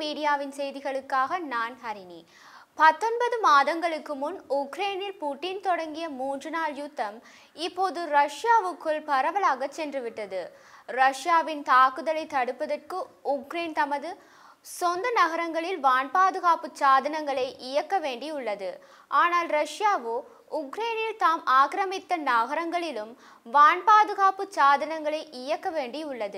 மீடியாவின் செய்திகளுக்காக நான் ஹரிணி பத்தொன்பது மாதங்களுக்கு முன் உக்ரைனில் புட்டின் தொடங்கிய மூன்று நாள் யுத்தம் இப்போது ரஷ்யாவுக்குள் பரவலாக சென்றுவிட்டது ரஷ்யாவின் தாக்குதலை தடுப்பதற்கு உக்ரைன் தமது சொந்த நகரங்களில் வான் பாதுகாப்பு சாதனங்களை இயக்க வேண்டியுள்ளது ஆனால் ரஷ்யாவோ உக்ரைனில் தாம் ஆக்கிரமித்த நகரங்களிலும் வான் பாதுகாப்பு சாதனங்களை இயக்க வேண்டியுள்ளது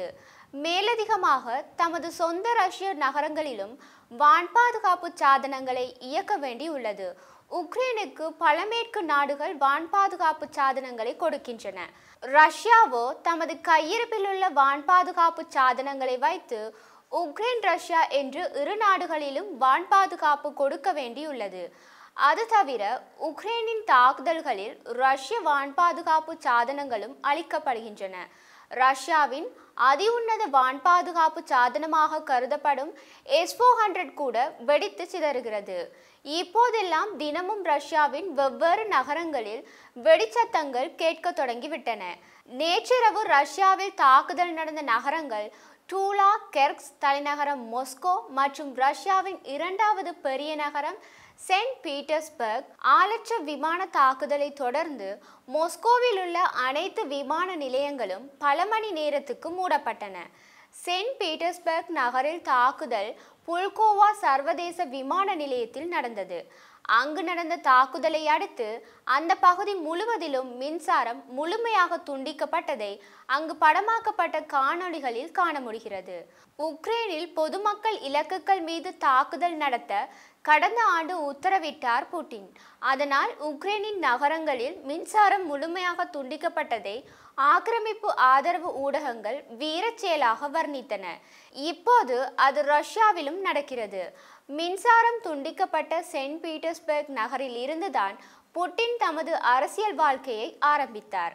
மேலதிகமாக தமது சொந்த ரஷ்ய நகரங்களிலும் வான் பாதுகாப்பு சாதனங்களை இயக்க வேண்டியுள்ளது உக்ரைனுக்கு பல மேற்கு நாடுகள் வான் பாதுகாப்பு சாதனங்களை கொடுக்கின்றன ரஷ்யாவோ தமது கையிருப்பில் உள்ள வான் பாதுகாப்பு சாதனங்களை வைத்து உக்ரைன் ரஷ்யா என்று இரு நாடுகளிலும் வான் பாதுகாப்பு கொடுக்க வேண்டியுள்ளது அது தவிர உக்ரைனின் தாக்குதல்களில் ரஷ்ய வான் பாதுகாப்பு சாதனங்களும் அளிக்கப்படுகின்றன ரஷ்யாவின் அதி உன்னத வான் பாதுகாப்பு சாதனமாக கருதப்படும் எஸ் ஃபோர் ஹண்ட்ரட் கூட வெடித்து சிதறுகிறது இப்போதெல்லாம் தினமும் ரஷ்யாவின் வெவ்வேறு நகரங்களில் வெடிச்சத்தங்கள் கேட்க தொடங்கிவிட்டன நேற்றிரவு ரஷ்யாவில் தாக்குதல் நடந்த நகரங்கள் டூலா கெர்க்ஸ் தலைநகரம் மொஸ்கோ மற்றும் ரஷ்யாவின் இரண்டாவது பெரிய நகரம் சென்ட் பீட்டர்ஸ்பர்க் ஆளற்ற விமான தாக்குதலை தொடர்ந்து மொஸ்கோவில் உள்ள அனைத்து விமான நிலையங்களும் பல மணி நேரத்துக்கு மூடப்பட்டன சென்ட் பீட்டர்ஸ்பர்க் நகரில் தாக்குதல் புல்கோவா சர்வதேச விமான நிலையத்தில் நடந்தது அங்கு நடந்த தாக்குதலை அடுத்து அந்த பகுதி முழுவதிலும் மின்சாரம் முழுமையாக துண்டிக்கப்பட்டதை அங்கு படமாக்கப்பட்ட காணொளிகளில் காண முடிகிறது உக்ரைனில் பொதுமக்கள் இலக்குகள் மீது தாக்குதல் நடத்த கடந்த ஆண்டு உத்தரவிட்டார் புட்டின் அதனால் உக்ரைனின் நகரங்களில் மின்சாரம் முழுமையாக துண்டிக்கப்பட்டதை ஆக்கிரமிப்பு ஆதரவு ஊடகங்கள் வீரச் செயலாக வர்ணித்தன இப்போது அது ரஷ்யாவிலும் நடக்கிறது மின்சாரம் துண்டிக்கப்பட்ட சென்ட் பீட்டர்ஸ்பர்க் நகரில் இருந்துதான் புட்டின் தமது அரசியல் வாழ்க்கையை ஆரம்பித்தார்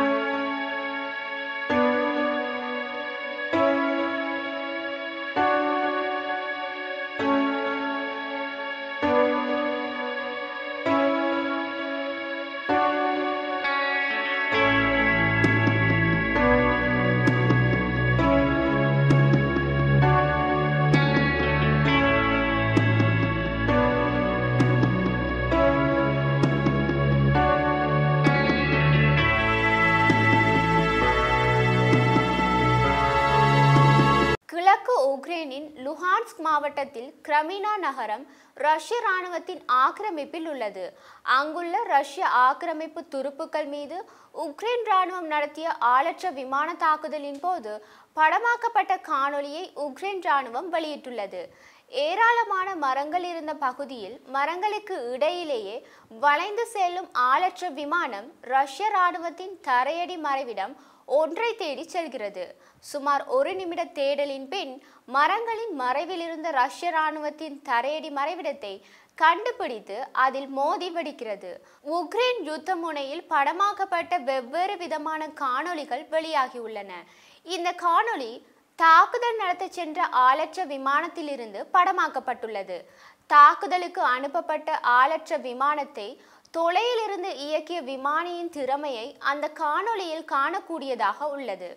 கிழக்கு உக்ரைனின் லுஹான்ஸ்க் மாவட்டத்தில் கிரமினா நகரம் ரஷ்ய இராணுவத்தின் ஆக்கிரமிப்பில் உள்ளது அங்குள்ள ரஷ்ய ஆக்கிரமிப்பு துருப்புக்கள் மீது உக்ரைன் இராணுவம் நடத்திய ஆளற்ற விமான தாக்குதலின் போது படமாக்கப்பட்ட காணொளியை உக்ரைன் இராணுவம் வெளியிட்டுள்ளது ஏராளமான மரங்கள் இருந்த பகுதியில் மரங்களுக்கு இடையிலேயே வளைந்து செல்லும் ஆளற்ற விமானம் ரஷ்ய இராணுவத்தின் தரையடி மறைவிடம் ஒன்றை தேடி செல்கிறது சுமார் ஒரு நிமிட தேடலின் பின் மரங்களின் மறைவில் இருந்த ரஷ்ய இராணுவத்தின் தரையடி மறைவிடத்தை கண்டுபிடித்து அதில் மோதி வெடிக்கிறது உக்ரைன் யுத்த முனையில் படமாக்கப்பட்ட வெவ்வேறு விதமான காணொளிகள் வெளியாகியுள்ளன இந்த காணொளி தாக்குதல் நடத்த சென்ற ஆளற்ற விமானத்திலிருந்து படமாக்கப்பட்டுள்ளது தாக்குதலுக்கு அனுப்பப்பட்ட ஆளற்ற விமானத்தை தொலையிலிருந்து இயக்கிய விமானியின் திறமையை அந்த காணொளியில் காணக்கூடியதாக உள்ளது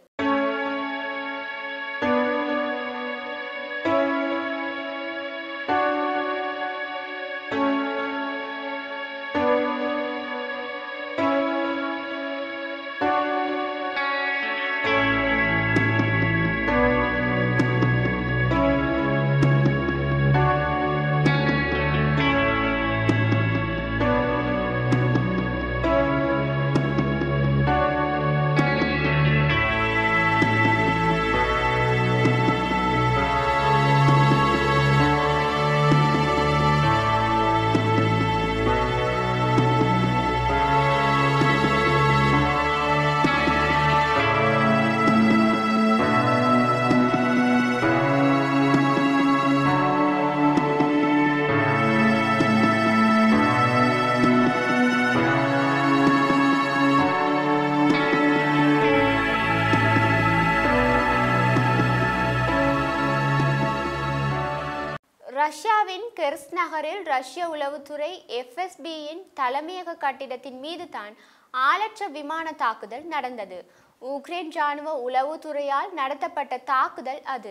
ரஷ்யாவின் கெர்ஸ் நகரில் ரஷ்ய உளவுத்துறை எஃப்எஸ்பியின் தலைமையக கட்டிடத்தின் மீது தான் ஆளற்ற விமான தாக்குதல் நடந்தது உக்ரைன் ராணுவ உளவுத்துறையால் நடத்தப்பட்ட தாக்குதல் அது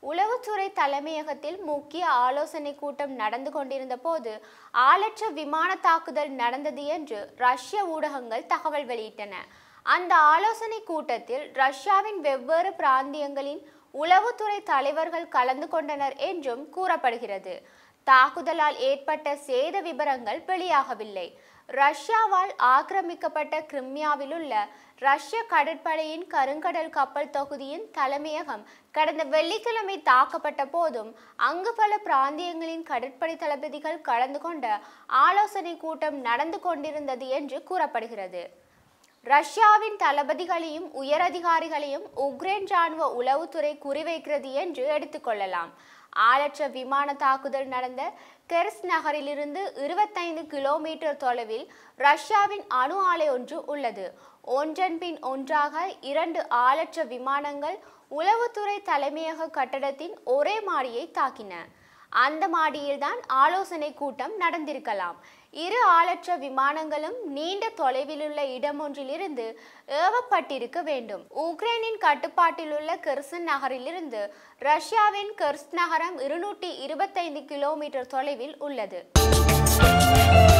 உளவுத்துறை தலைமையகத்தில் முக்கிய ஆலோசனை கூட்டம் நடந்து கொண்டிருந்த போது ஆளற்ற விமான தாக்குதல் நடந்தது என்று ரஷ்ய ஊடகங்கள் தகவல் வெளியிட்டன அந்த ஆலோசனை கூட்டத்தில் ரஷ்யாவின் வெவ்வேறு பிராந்தியங்களின் உளவுத்துறை தலைவர்கள் கலந்து கொண்டனர் என்றும் கூறப்படுகிறது தாக்குதலால் ஏற்பட்ட சேத விவரங்கள் வெளியாகவில்லை ரஷ்யாவால் ஆக்கிரமிக்கப்பட்ட கிரிமியாவில் உள்ள ரஷ்ய கடற்படையின் கருங்கடல் கப்பல் தொகுதியின் தலைமையகம் கடந்த வெள்ளிக்கிழமை தாக்கப்பட்ட போதும் அங்கு பல பிராந்தியங்களின் கடற்படை தளபதிகள் கலந்து கொண்ட ஆலோசனை கூட்டம் நடந்து கொண்டிருந்தது என்று கூறப்படுகிறது ரஷ்யாவின் தளபதிகளையும் உயரதிகாரிகளையும் உக்ரைன் ராணுவ உளவுத்துறை குறிவைக்கிறது என்று எடுத்துக்கொள்ளலாம் ஆளற்ற விமான தாக்குதல் நடந்த கெர்ஸ் நகரிலிருந்து இருபத்தைந்து கிலோமீட்டர் தொலைவில் ரஷ்யாவின் அணு ஆலை ஒன்று உள்ளது ஒன்றன் பின் ஒன்றாக இரண்டு ஆளற்ற விமானங்கள் உளவுத்துறை தலைமையக கட்டடத்தின் ஒரே மாடியை தாக்கின அந்த மாடியில்தான் ஆலோசனை கூட்டம் நடந்திருக்கலாம் இரு ஆளற்ற விமானங்களும் நீண்ட தொலைவிலுள்ள இடமொன்றிலிருந்து ஏவப்பட்டிருக்க வேண்டும் உக்ரைனின் கட்டுப்பாட்டில் உள்ள கெர்சன் நகரிலிருந்து ரஷ்யாவின் கெர்ஸ் நகரம் இருநூற்றி இருபத்தைந்து கிலோமீட்டர் தொலைவில் உள்ளது